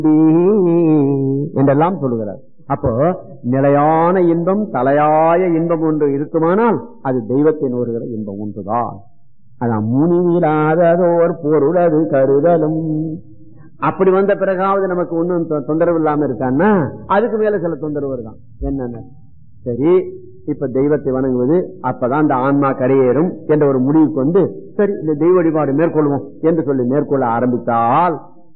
என்றெல்லாம் சொல்லுகிறார் அப்போ நிலையான இன்பம் தலையாய இன்பம் ஒன்று இருக்குமானால் அது தெய்வத்தின் வருகிற இன்பம் ஒன்றுதான் அதான் முனிவிலாததோர் பொருளது கருதலும் அப்படி வந்த பிறகாவது நமக்கு ஒன்றும் தொந்தரவு இல்லாம இருக்கான்னா அதுக்கு மேல சில தொந்தரவு இருக்கான் என்னென்ன சரி இப்ப தெய்வத்தை வணங்குவது அப்பதான் இந்த ஆன்மா கரையேறும் என்ற ஒரு முடிவுக்கு வந்து சரி இந்த தெய்வ வழிபாடு மேற்கொள்வோம் என்று சொல்லி மேற்கொள்ள ஆரம்பித்தால்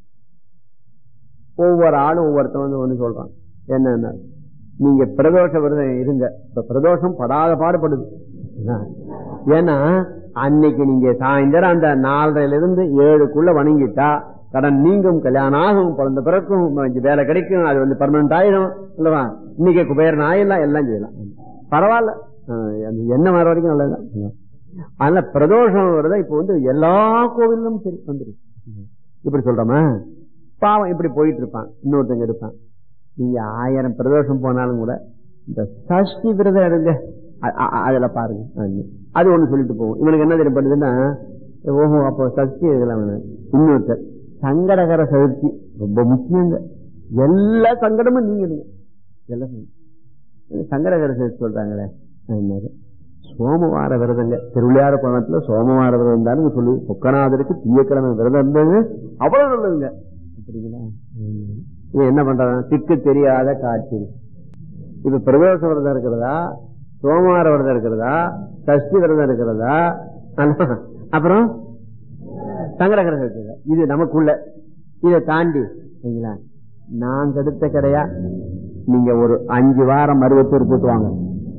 ஒவ்வொரு ஆளும் ஒவ்வொருத்தன் வந்து ஒண்ணு சொல்றான் என்னன்னா நீங்க பிரதோஷ விரதம் இருங்க இப்ப பிரதோஷம் படாத பாடுபடுது ஏன்னா அன்னைக்கு நீங்க சாயந்தரம் அந்த நாலரைல இருந்து ஏழுக்குள்ள வணங்கிட்டா கடன் நீங்கும் கல்யாணம் ஆகும் பிறந்த பிறக்கும் வேலை கிடைக்கும் அது வந்து பர்மனன்ட் ஆயிடும் இல்லவா இன்னைக்கு குபேரன் ஆயிடலாம் எல்லாம் செய்யலாம் பரவாயில்ல என்ன வர வரைக்கும் நல்லதுதான் அதனால பிரதோஷம் விரதம் இப்ப வந்து எல்லா கோவிலும் சரி வந்துருக்கு இப்படி சொல்றோமா பாவம் இப்படி போயிட்டு இருப்பான் இன்னொருத்தங்க இருப்பான் நீங்க ஆயிரம் பிரதோஷம் போனாலும் கூட இந்த சஷ்டி விரதம் இருங்க அதுல பாருங்க அது ஒண்ணு சொல்லிட்டு போவோம் இவனுக்கு என்ன தெரியும் ஓஹோ அப்போ சஷ்டி இதெல்லாம் இன்னொருத்தர் சங்கடகர சதுர்த்தி ரொம்ப முக்கியங்க எல்லா சங்கடமும் நீங்க எல்லாம் சங்கடகர சதுர்த்தி சொல்றாங்களே சோமவார விரதங்க திருவிளையாட பணத்துல சோமவார விரதம் தான் சொல்லு பொக்கநாதருக்கு தீயக்கிழமை விரதம் இருந்தது அவ்வளவு நல்லதுங்க சரிங்களா என்ன பண்றாங்க திக்கு தெரியாத காட்சி இப்ப பிரதோஷ விரதம் இருக்கிறதா சோமவார விரதம் இருக்கிறதா சஷ்டி விரதம் இருக்கிறதா அப்புறம் சங்கரகர இருக்கிறதா இது நமக்குள்ள இதை தாண்டி சரிங்களா நான் கெடுத்த கிடையா நீங்க ஒரு அஞ்சு வாரம் மருவத்தூர் போட்டு வாங்க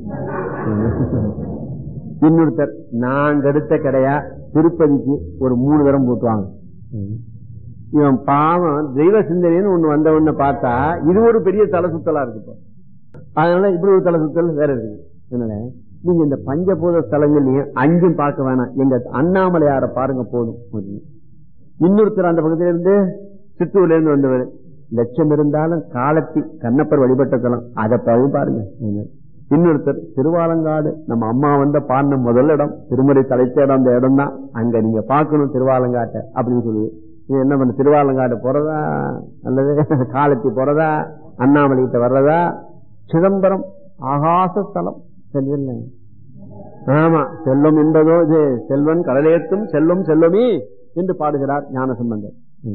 இன்னொருத்தர் நான் கெடுத்த கிடையா திருப்பதிக்கு ஒரு மூணு தரம் போட்டுவாங்க இவன் பாவம் தெய்வ சிந்தனைன்னு ஒண்ணு வந்த ஒண்ணு பார்த்தா இது ஒரு பெரிய தலை சுத்தலா இருக்கு அதனால இப்படி ஒரு தலை சுத்தல் வேற இருக்கு அதனால நீங்க இந்த பஞ்சபூத ஸ்தலங்கள்லயும் அஞ்சும் பார்க்க வேணாம் எங்க அண்ணாமலையார பாருங்க போதும் இன்னொருத்தர் அந்த பக்கத்துல இருந்து சித்தூர்ல இருந்து வந்தவர் லட்சம் இருந்தாலும் காலத்தி கண்ணப்பர் வழிபட்ட தலம் அதை பாருங்க இன்னொருத்தர் திருவாலங்காடு நம்ம அம்மா வந்த பாடின முதல் இடம் திருமுறை தலைச்ச இடம் அந்த இடம் தான் அங்க நீங்க பாக்கணும் திருவாலங்காட்டை அப்படின்னு சொல்லுது என்ன பண்ண திருவாலங்காடு போறதா அல்லது காலத்தி போறதா அண்ணாமலை கிட்ட வர்றதா சிதம்பரம் ஆகாச ஸ்தலம் செல்வல்ல ஆமா செல்வம் என்பதோ இது செல்வன் கடலேற்றும் செல்வம் செல்வமே என்று பாடுகிறார் ஞான சம்பந்தர்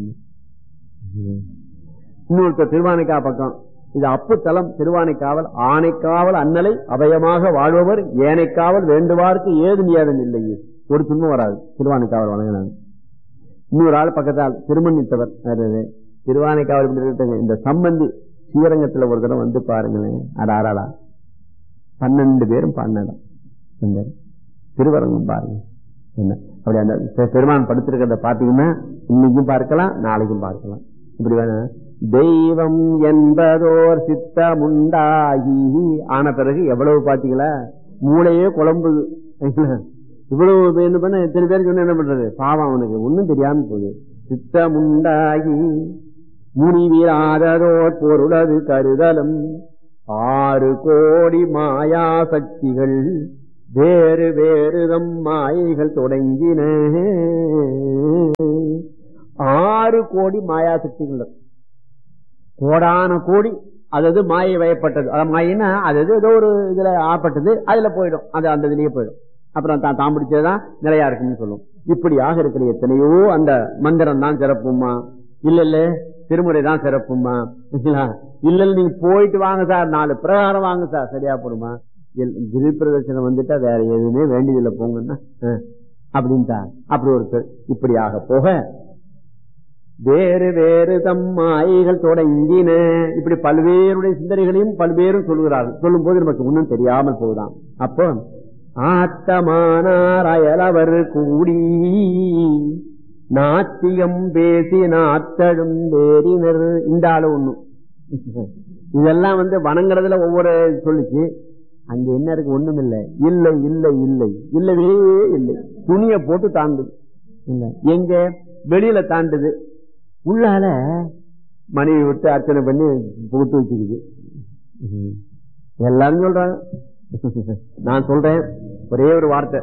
இன்னொருத்தர் திருவானைக்கா பக்கம் இது அப்பு தலம் திருவானைக்காவல் ஆணைக்காவல் அன்னலை அபயமாக வாழ்பவர் ஏனைக்காவல் வேண்டுவார்க்கு ஏது நியாதம் இல்லையே ஒரு துன்பம் வராது திருவானைக்காவல் வணங்கினாங்க இன்னொரு ஆள் பக்கத்தால் திருமணித்தவர் திருவானைக்காவல் இந்த சம்பந்தி ஸ்ரீரங்கத்துல ஒரு தடவை வந்து பாருங்களேன் அடாராடா பன்னெண்டு பேரும் பாடினடம் திருவரங்கம் பாருங்க என்ன அப்படி அந்த பெருமான் படுத்திருக்கிறத பாத்தீங்கன்னா இன்னைக்கும் பார்க்கலாம் நாளைக்கும் பார்க்கலாம் இப்படி வேணும் தெய்வம் என்பதோர் சித்தமுண்டாகி ஆன பிறகு எவ்வளவு பாத்தீங்களா மூளையே குழம்புது இவ்வளவு என்ன பண்ண எத்தனை பேருக்கு சொன்ன என்ன பண்றது பாவம் அவனுக்கு ஒன்னும் தெரியாம போகுது சித்தமுண்டாகி முனிவிராததோர் பொருளது கருதலும் ஆறு கோடி மாயா சக்திகள் வேறு வேறுதம் மாயைகள் தொடங்கின ஆறு கோடி மாயா சக்திகள் கோடான கோடி அதாவது மாயை வயப்பட்டது அதாவது மாயினா அது ஏதோ ஒரு இதுல ஆப்பட்டது அதுல போயிடும் அது அந்த இதுலயே போயிடும் அப்புறம் தான் தான் பிடிச்சதுதான் நிறையா இருக்குன்னு சொல்லும் இப்படியாக இருக்கிற எத்தனையோ அந்த மந்திரம் தான் சிறப்புமா இல்ல இல்ல திருமுறை தான் சிறப்புமா இல்ல நீங்க போயிட்டு வாங்க சார் நாலு பிரகாரம் வாங்க சார் சரியா போடுமா கிரி பிரதர்சனம் வந்துட்டா வேற எதுவுமே வேண்டியதில்லை போங்கன்னா அப்படின்ட்டா அப்படி ஒருத்தர் இப்படியாக போக வேறு வேறு தம் மாயைகள் தொடங்கின இப்படி பல்வேறுடைய சிந்தனைகளையும் பல்வேறும் சொல்கிறார்கள் சொல்லும் போது நமக்கு இன்னும் தெரியாமல் போகுதான் அப்போ ஆத்தமானார் அயலவர் கூடி நாத்தியம் பேசி நாத்தழும் வேறினர் இந்த ஆளு ஒண்ணு இதெல்லாம் வந்து வணங்குறதுல ஒவ்வொரு சொல்லிச்சு அங்க என்ன இருக்கு ஒண்ணும் இல்லை இல்லை இல்லை இல்லை இல்லவே இல்லை துணிய போட்டு தாண்டுது இல்ல எங்க வெளியில தாண்டுது உள்ளால மனைவி விட்டு அர்ச்சனை பண்ணி போட்டு வச்சுக்குது எல்லாரும் சொல்றாங்க நான் சொல்றேன் ஒரே ஒரு வார்த்தை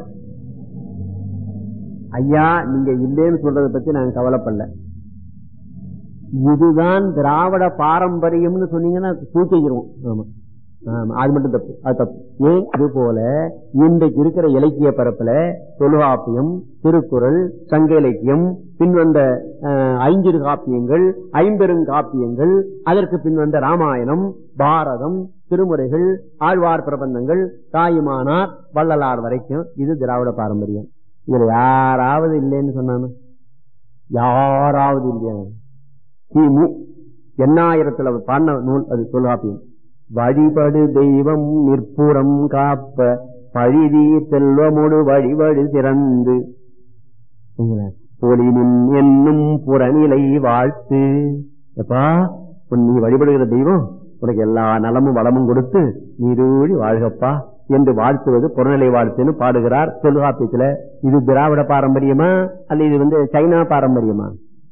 ஐயா நீங்க இல்லேன்னு சொல்றதை பத்தி நாங்க கவலைப்படல இதுதான் திராவிட பாரம்பரியம்னு சொன்னீங்கன்னா தூக்கி வச்சிருவோம் ஆமா ஆமா அது மட்டும் தப்பு அது தப்பு ஏன் அது போல இன்றைக்கு இருக்கிற இலக்கிய பரப்புல தொல்காப்பியம் திருக்குறள் சங்க இலக்கியம் பின்வந்த அஹ், ஐஞ்சிறு காப்பியங்கள் ஐம்பெருங்காப்பியங்கள் அதற்கு பின்வந்த ராமாயணம் பாரதம் திருமுறைகள் ஆழ்வார் பிரபந்தங்கள் தாயுமானார் வள்ளலார் வரைக்கும் இது திராவிட பாரம்பரியம் இதுல யாராவது இல்லைன்னு சொன்னானு யாராவது இல்லையா கிமு எண்ணாயிரத்துல அவர் பாடின நூல் அது தொல்காப்பியம் வழிபடு தெய்வம் நிற்புறம் காப்ப பழிதி செல்வமோடு வழிபடு சிறந்து பொலினின் என்னும் புறநிலை வாழ்த்து எப்பா உன் நீ வழிபடுகிற தெய்வம் உனக்கு எல்லா நலமும் வளமும் கொடுத்து நீரூழி வாழ்கப்பா என்று வாழ்த்துவது புறநிலை வாழ்த்துன்னு பாடுகிறார் தொல்காப்பியத்துல இது திராவிட பாரம்பரியமா அல்ல இது வந்து சைனா பாரம்பரியமா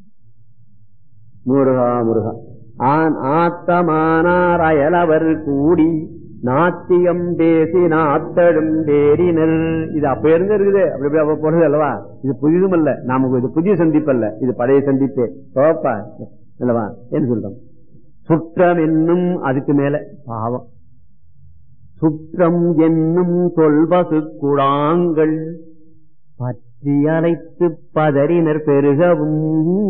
முருகா முருகா ஆன் ஆத்தமானார் அயலவர் கூடி நாத்தியம் பேசி நாத்தடும் பேரினர் இது அப்ப இருந்து இருக்குது அப்படி அப்படி அப்ப போறது அல்லவா இது புதிதும் அல்ல நமக்கு இது புதிய சந்திப்பு அல்ல இது பழைய சந்திப்பு சோப்பா அல்லவா என்ன சொல்றோம் சுற்றம் என்னும் அதுக்கு மேல பாவம் சுற்றம் என்னும் சொல்பசு குழாங்கள் பற்றி அழைத்து பதறினர் பெருகவும்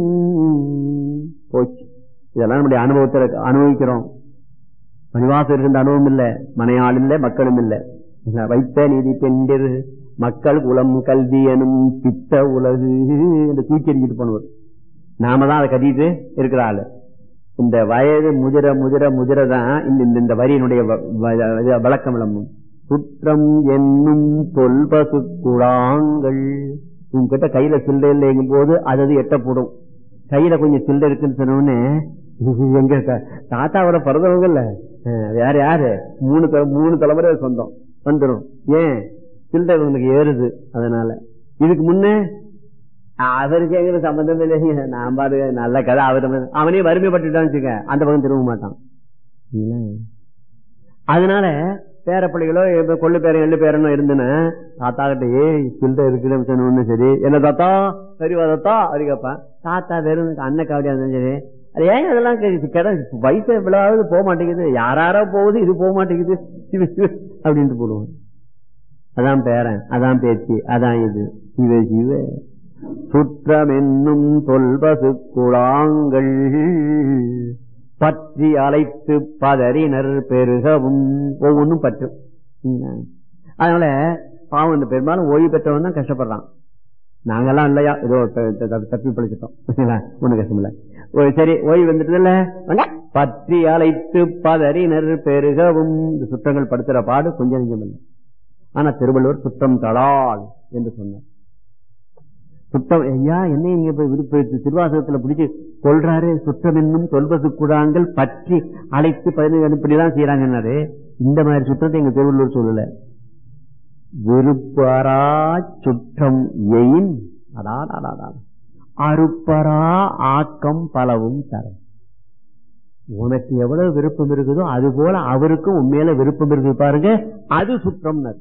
போச்சு இதெல்லாம் நம்முடைய அனுபவத்தில் அனுபவிக்கிறோம் மணிவாசம் இருக்கின்ற அனுபவம் இல்ல மனையாள் இல்ல மக்களும் இல்ல இல்ல, வைத்த நீதி பெண்டிர் மக்கள் குலம் கல்வி எனும் பித்த உலகு என்று தூக்கி எறிஞ்சிட்டு போனவர் நாம தான் அதை கட்டிட்டு இருக்கிற ஆளு இந்த வயது முதிர முதிர முதிர தான் இந்த இந்த- இந்த வரியினுடைய வ- வ- விளக்கம் விளம்பும் சுற்றம் என்னும் தொல்பசு குழாங்கள் உங்ககிட்ட கையில சில்லறை இல்லைங்கும் போது அது அது எட்டப்படும் கையில கொஞ்சம் சில்லறை இருக்குன்னு சொன்னோடனே இது எங்க த- தாத்தாவோட பிறந்தவங்கல்ல அஹ், வேற யாரு மூணு த- மூணு தலைமுறை சொந்தம் வந்துடும் ஏன் சில்லறை உங்களுக்கு ஏறுது அதனால இதுக்கு முன்னே அவருக்கு எங்க சம்பந்தம் இல்லைங்க நான் பாரு நல்ல கதை அவர் அவனே வறுமைப்பட்டுட்டான்னு வச்சுக்க அந்த பக்கம் திரும்ப மாட்டான் இல்ல. அதனால பேர பிள்ளைகளோ இப்ப கொள்ளு பேரன் எள்ளு பேரனோ இருந்துன்னு தாத்தா கிட்ட ஏய் சில்ற இருக்குன்னு சொன்ன சரி என்ன தாத்தா சரிவா தாத்தா அப்படி கேட்பேன் தாத்தா வெறும் அண்ணன் காவடியா இருந்தாலும் சரி அது ஏன் அதெல்லாம் கே- கிட வயசு விழாவது போக மாட்டேங்குது யாராரோ போகுது இது போக மாட்டேங்குது அப்படின்ட்டு போடுவோம் அதான் பேரன் அதான் பேச்சு அதான் இது சிவ சிவ சுற்றம் என்னும் தொல்பசு குழாங்கள் பற்றி அழைத்து பதறினர் பெருகவும் ஒவ்வொன்றும் பற்றும் ம். அதனால பாவம் இந்த பெரும்பாலும் ஓய்வு பெற்றவன் தான் கஷ்டப்படுறான் நாங்கெல்லாம் இல்லையா ஏதோ த- த- த- தப்பி பழிச்சிட்டோம் ஒண்ணு கஷ்டம் இல்ல ஓ, சரி ஓய்வு வந்துட்டுல பற்றி அழைத்து பதறினர் பெருகவும் இந்த சுற்றங்கள் படுத்துற பாடு கொஞ்சம் நெஞ்சம் இல்லை ஆனா திருவள்ளுவர் சுற்றம் தளால் என்று சொன்னார் சுத்தம் ஐயா என்ன நீங்க போய் விருப்ப திருவாசகத்துல பிடிச்சு கொள்றாரு சுற்றம் என்னும் சொல்வது கூடாங்கள் பற்றி அழைத்து பதினேழு இப்படிதான் செய்யறாங்கன்னாரு இந்த மாதிரி சுற்றத்தை எங்க திருவள்ளுவர் சொல்லல விருப்பரா சுற்றம் எயின் அடாடாடாடா அருப்பரா ஆக்கம் பலவும் தரும் உனக்கு எவ்வளவு விருப்பம் இருக்குதோ அது போல அவருக்கும் உண்மையில விருப்பம் இருக்குது பாருங்க அது சுற்றம்னர்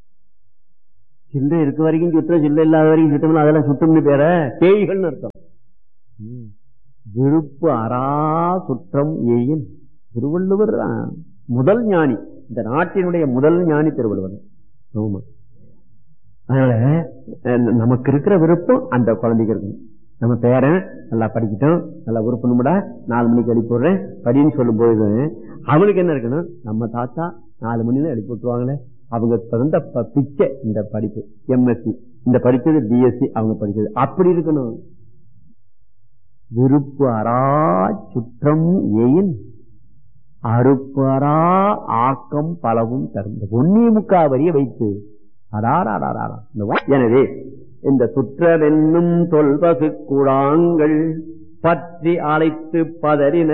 சில்லை இருக்க வரைக்கும் சுற்றம் சில்லை இல்லாத வரைக்கும் சுத்தம் அதெல்லாம் சுத்தம்னு பேர பேய்கள்னு அர்த்தம் ம். விருப்பு அரா சுற்றம் ஏயின் திருவள்ளுவர் தான் முதல் ஞானி இந்த நாட்டினுடைய முதல் ஞானி திருவள்ளுவர் ஆமா அதனால அஹ், நமக்கு இருக்கிற விருப்பம் அந்த குழந்தைக்கு இருக்கணும் நம்ம பேரன் நல்லா படிக்கட்டும் நல்லா உறுப்பணும்டா நாலு மணிக்கு எழுப்பி விடுறேன் படின்னு சொல்லும் போது அவனுக்கு என்ன இருக்கணும் நம்ம தாத்தா நாலு மணில எழுப்பி விட்டுருவாங்களே அவங்க பிறந்த ப- பிச்சை இந்த படிப்பு எம்எஸ்சி இந்த படிச்சது பிஎஸ்சி அவங்க படிச்சது அப்படி இருக்கணும் விருப்பு அரா சுற்றம் ஏயின் அறுப்பரா ஆக்கம் பலவும் தரும் ஒன்னே முக்கா வரிய வைத்து அடாராடாரா இந்த வா- எனவே இந்த சுற்றவென்னும் தொல்பசு குழாங்கள் பற்றி அழைத்து பதறின